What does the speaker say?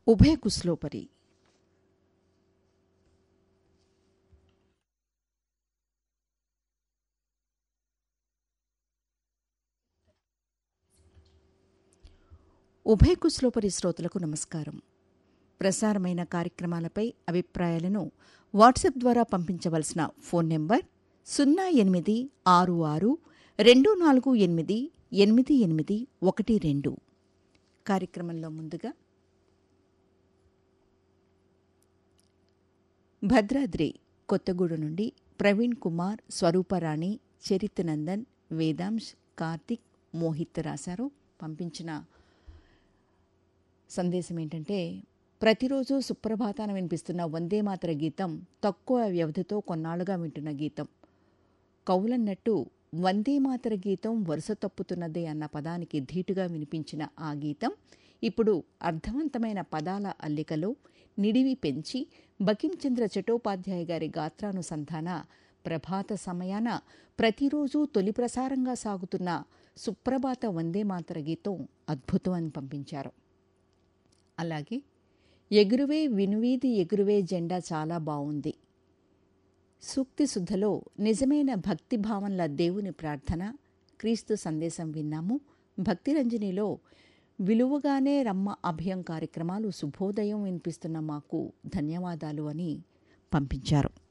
ఉభయ కుస్లోపరి ఉభయ కుస్లోపరి శ్రోతలకు నమస్కారం ప్రసారమైన కార్యక్రమాలపై అభిప్రాయాలను వాట్సాప్ ద్వారా పంపించవలసిన ఫోన్ నెంబర్ సున్నా ఎనిమిది ఆరు ఆరు రెండు నాలుగు ఎనిమిది ఎనిమిది ఎనిమిది ఒకటి రెండు కార్యక్రమంలో ముందుగా భద్రాద్రి కొత్తగూడ నుండి ప్రవీణ్ కుమార్ స్వరూపరాణి చరిత్ నందన్ వేదాంశ్ కార్తిక్ మోహిత్ రాశారు పంపించిన సందేశం ఏంటంటే ప్రతిరోజు సుప్రభాతాన వినిపిస్తున్న వందే మాతర గీతం తక్కువ వ్యవధితో కొన్నాళ్లుగా వింటున్న గీతం కౌలన్నట్టు వందే మాతర గీతం వరుస తప్పుతున్నదే అన్న పదానికి ధీటుగా వినిపించిన ఆ గీతం ఇప్పుడు అర్థవంతమైన పదాల అల్లికలో నిడివి పెంచి బకించంద్ర చటోపాధ్యాయ గారి గాత్రానుసంధాన ప్రభాత సమయాన ప్రతిరోజు తొలి ప్రసారంగా సాగుతున్న సుప్రభాత వందే మాతర గీతం అద్భుతం అని పంపించారు అలాగే ఎగురువే వినువీధి ఎగురువే జెండా చాలా బావుంది సూక్తి శుద్ధలో నిజమైన భక్తి భావంల దేవుని ప్రార్థన క్రీస్తు సందేశం విన్నాము భక్తిరంజనిలో విలువగానే రమ్మ అభయం కార్యక్రమాలు శుభోదయం వినిపిస్తున్న మాకు ధన్యవాదాలు అని పంపించారు